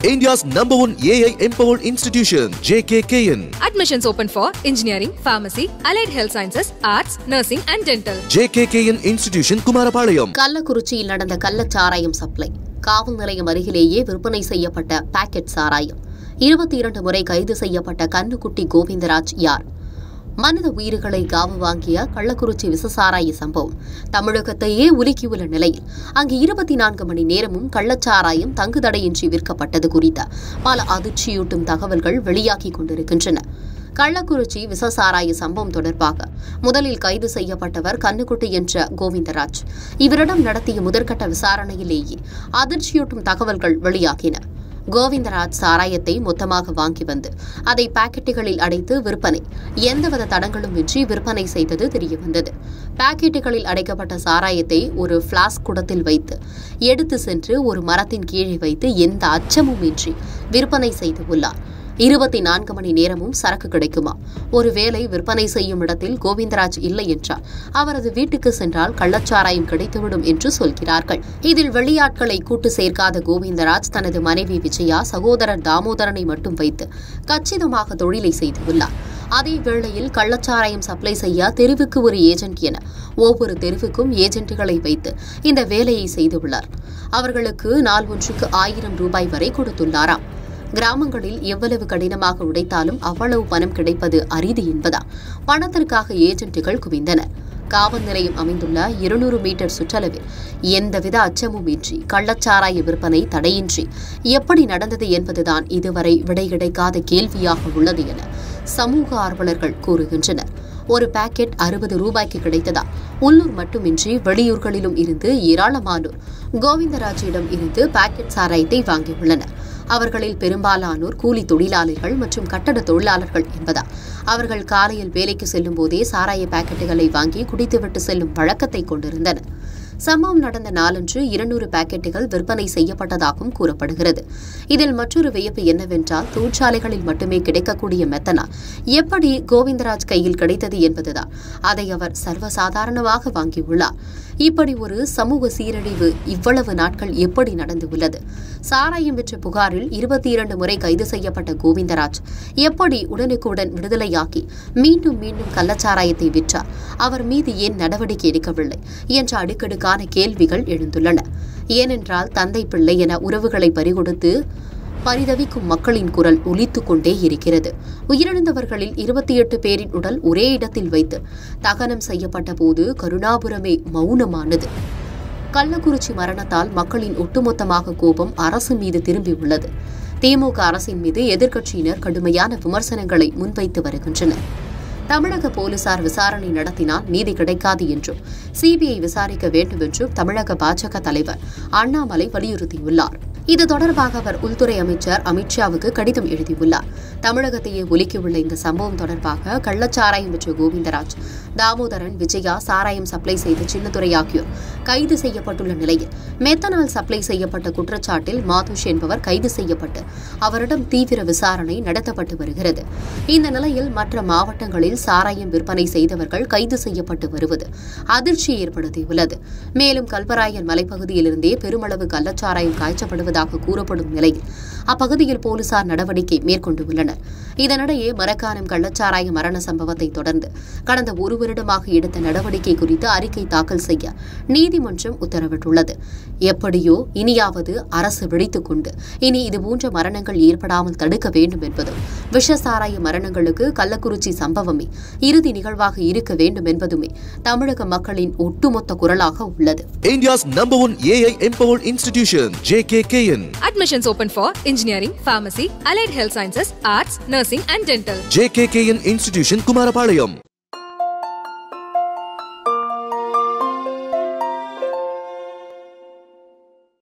India's number one AI empowered institution, JKKN. Admissions open for engineering, pharmacy, allied health sciences, arts, nursing, and dental. JKKN Institution, Kumarapalayam. கள்ளக்குறிச்சியில் நடந்த கள்ளச்சாராயம் supply காவல் நிலையம் அருகிலேயே விற்பனை செய்யப்பட்ட பாக்கெட் சாராயம் இருபத்தி இரண்டு முறை கைது செய்யப்பட்ட கண்ணுக்குட்டி கோவிந்தராஜ் யார் மனித உயிர்களை காவு வாங்கிய கள்ளக்குறிச்சி விசசாராய சம்பவம் தமிழகத்தையே உலுக்கியுள்ள நிலையில் அங்கு இருபத்தி நான்கு மணி நேரமும் கள்ளச்சாராயம் தங்குதடையின்றி விற்கப்பட்டது குறித்த பல அதிர்ச்சியூட்டும் தகவல்கள் வெளியாகிக் கொண்டிருக்கின்றன கள்ளக்குறிச்சி விசசாராய சம்பவம் தொடர்பாக முதலில் கைது செய்யப்பட்டவர் கண்ணுக்குட்டி என்ற கோவிந்தராஜ் இவரிடம் நடத்திய முதற்கட்ட விசாரணையிலேயே அதிர்ச்சியூட்டும் தகவல்கள் வெளியாகின கோவிந்தராஜ் சாராயத்தை மொத்தமாக வாங்கி வந்து அதை பாக்கெட்டுகளில் அடைத்து விற்பனை எந்தவித தடங்களும் இன்றி விற்பனை செய்தது தெரியவந்தது பாக்கெட்டுகளில் அடைக்கப்பட்ட சாராயத்தை ஒரு பிளாஸ்க் குடத்தில் வைத்து எடுத்து சென்று ஒரு மரத்தின் கீழே வைத்து எந்த அச்சமும் இன்றி விற்பனை செய்து உள்ளார் இருபத்தி நான்கு மணி நேரமும் சரக்கு கிடைக்குமா ஒருவேளை விற்பனை செய்யும் இடத்தில் கோவிந்தராஜ் இல்லை என்றால் அவரது வீட்டுக்கு சென்றால் கள்ளச்சாராயம் கிடைத்துவிடும் என்று சொல்கிறார்கள் இதில் வெளியாட்களை கூட்டு சேர்க்காத கோவிந்தராஜ் தனது மனைவி விஜயா சகோதரர் தாமோதரனை மட்டும் வைத்து கச்சிதமாக தொழிலை செய்துள்ளார் அதே வேளையில் கள்ளச்சாராயம் சப்ளை செய்ய தெருவுக்கு ஒரு ஏஜென்ட் என ஒவ்வொரு தெருவுக்கும் ஏஜென்ட்டுகளை வைத்து இந்த வேலையை செய்துள்ளார் அவர்களுக்கு நாள் ஒன்றுக்கு ஆயிரம் ரூபாய் வரை கொடுத்துள்ளாராம் கிராமங்களில் எவ்வளவு கடினமாக உடைத்தாலும் அவ்வளவு பணம் கிடைப்பது அரிது என்பதால் பணத்திற்காக ஏஜென்ட்டுகள் குவிந்தனர் காவல் நிலையம் அமைந்துள்ள இருநூறு மீட்டர் சுற்றளவில் எந்தவித அச்சமும் இன்றி கள்ளச்சாராய விற்பனை தடையின்றி எப்படி நடந்தது என்பதுதான் இதுவரை விடை கிடைக்காத கேள்வியாக உள்ளது என சமூக ஆர்வலர்கள் கூறுகின்றனர் ஒரு பாக்கெட் அறுபது ரூபாய்க்கு கிடைத்ததா உள்ளூர் மட்டுமின்றி வெளியூர்களிலும் இருந்து ஏராளமானோர் கோவிந்தராஜிடம் இருந்து பாக்கெட் சாராயத்தை வாங்கியுள்ளனர் அவர்களில் பெரும்பாலானோர் கூலி தொழிலாளர்கள் மற்றும் கட்டட தொழிலாளர்கள் என்பதால் அவர்கள் காலையில் வேலைக்கு செல்லும் போதே சாராய பாக்கெட்டுகளை வாங்கி குடித்துவிட்டு செல்லும் வழக்கத்தை கொண்டிருந்தனர் சம்பவம் நடந்த நாளன்று இருநூறு பாக்கெட்டுகள் விற்பனை செய்யப்பட்டதாகவும் கூறப்படுகிறது இதில் மற்றொரு வியப்பு என்னவென்றால் தொழிற்சாலைகளில் மட்டுமே கிடைக்கக்கூடிய மெத்தனால் எப்படி கோவிந்தராஜ் கையில் கிடைத்தது என்பதுதான் அதை அவர் சர்வசாதாரணமாக வாங்கியுள்ளார் இப்படி ஒரு சமூக சீரழிவு இவ்வளவு நாட்கள் எப்படி நடந்துள்ளது சாராயம் விற்ற புகாரில் இருபத்தி இரண்டு முறை கைது செய்யப்பட்ட கோவிந்தராஜ் எப்படி உடனுக்குடன் விடுதலையாக்கி மீண்டும் மீண்டும் கள்ளச்சாராயத்தை விற்றார் அவர் மீது ஏன் நடவடிக்கை எடுக்கவில்லை என்ற அடுக்கடுக்கான கேள்விகள் எழுந்துள்ளன ஏனென்றால் தந்தை பிள்ளை என உறவுகளை பறிகொடுத்து பரிதவிக்கும் மக்களின் குரல் ஒலித்துக் கொண்டே இருக்கிறது உயிரிழந்தவர்களில் இருபத்தி எட்டு பேரின் உடல் ஒரே இடத்தில் வைத்து தகனம் செய்யப்பட்ட போது கருணாபுரமே மௌனமானது கள்ளக்குறிச்சி மரணத்தால் மக்களின் ஒட்டுமொத்தமாக கோபம் அரசு மீது திரும்பியுள்ளது திமுக அரசின் மீது எதிர்க்கட்சியினர் கடுமையான விமர்சனங்களை முன்வைத்து வருகின்றனர் தமிழக போலீசார் விசாரணை நடத்தினால் நீதி கிடைக்காது என்றும் சிபிஐ விசாரிக்க வேண்டும் என்றும் தமிழக பாஜக தலைவர் அண்ணாமலை வலியுறுத்தியுள்ளார் இது தொடர்பாக அவர் உள்துறை அமைச்சர் அமித்ஷாவுக்கு கடிதம் எழுதியுள்ளார் தமிழகத்தையே ஒலிக்கியுள்ள இந்த சம்பவம் தொடர்பாக கள்ளச்சாராயம் விற்ற கோவிந்தராஜ் தாமோதரன் விஜயா சாராயம் சப்ளை செய்த சின்னத்துறை ஆகியோர் கைது செய்யப்பட்டுள்ள நிலையில் மெத்தனால் சப்ளை செய்யப்பட்ட குற்றச்சாட்டில் மாதுஷ் என்பவர் கைது செய்யப்பட்டு அவரிடம் தீவிர விசாரணை நடத்தப்பட்டு வருகிறது இந்த நிலையில் மற்ற மாவட்டங்களில் சாராயம் விற்பனை செய்தவர்கள் கைது செய்யப்பட்டு வருவது அதிர்ச்சியை ஏற்படுத்தியுள்ளது மேலும் கல்வராயன் மலைப்பகுதியிலிருந்தே பெருமளவு கள்ளச்சாராயம் காய்ச்சப்படுவதாக கூறப்படும் நிலையில் அப்பகுதியில் போலீசார் நடவடிக்கை மேற்கொண்டுள்ளனர் இதனிடையே மரக்கானம் கள்ளச்சாராய மரண சம்பவத்தை தொடர்ந்து கடந்த ஒரு வருடமாக எடுத்த நடவடிக்கை குறித்து அறிக்கை தாக்கல் செய்ய நீதிமன்றம் உத்தரவிட்டுள்ளது எப்படியோ இனியாவது அரசு விழித்துக் கொண்டு இனி இதுபோன்ற மரணங்கள் ஏற்படாமல் தடுக்க வேண்டும் என்பதும் விஷசாராய மரணங்களுக்கு கள்ளக்குறிச்சி சம்பவமே இறுதி நிகழ்வாக இருக்க வேண்டும் என்பதுமே தமிழக மக்களின் ஒட்டுமொத்த குரலாக உள்ளது India's number one AI empowered institution, JKKN. Admissions open for engineering, pharmacy, allied health sciences, arts, nursing, and dental. JKKN Institution, Kumarapalayam.